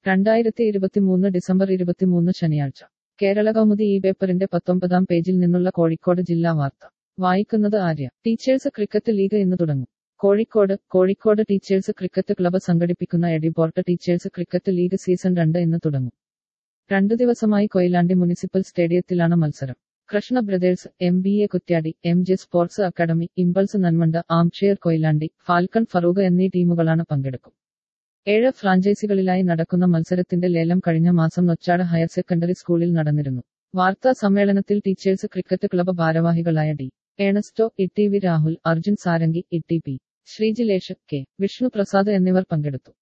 രണ്ടായിരത്തി ഇരുപത്തിമൂന്ന് ഡിസംബർ ഇരുപത്തിമൂന്ന് ശനിയാഴ്ച കേരള കൗമുദി ഈ പേപ്പറിന്റെ പത്തൊമ്പതാം പേജിൽ നിന്നുള്ള കോഴിക്കോട് ജില്ലാ വാർത്ത വായിക്കുന്നത് ആര്യ ടീച്ചേഴ്സ് ക്രിക്കറ്റ് ലീഗ് ഇന്ന് തുടങ്ങും Kozhikode Kozhikode teachers cricket club സംഘടിപ്പിക്കുന്ന എഡിപോർട്ട് ടീച്ചേഴ്സ് ക്രിക്കറ്റ് ലീഗ് സീസൺ രണ്ട് ഇന്ന് തുടങ്ങും രണ്ടു ദിവസമായി കൊയിലാണ്ടി മുനിസിപ്പൽ സ്റ്റേഡിയത്തിലാണ് മത്സരം Krishna brothers M B A Kuttiady M J sports academy impulse Nanmanda ആംഷെയർ കൊയിലാണ്ടി ഫാൽക്കൺ ഫറൂഖ് എന്നീ ടീമുകളാണ് പങ്കെടുക്കും ഏഴ് ഫ്രാഞ്ചൈസികളിലായി നടക്കുന്ന മത്സരത്തിന്റെ ലേലം കഴിഞ്ഞ മാസം നൊച്ചാട് ഹയർ സെക്കൻഡറി സ്കൂളിൽ നടന്നിരുന്നു വാർത്താ സമ്മേളനത്തിൽ ടീച്ചേഴ്സ് ക്രിക്കറ്റ് ക്ലബ്ബ് ഭാരവാഹികളായ D Ernesto E T V Rahul Arjun Sarangi E T P Sreejilesh K Vishnu Prasad എന്നിവർ പങ്കെടുത്തു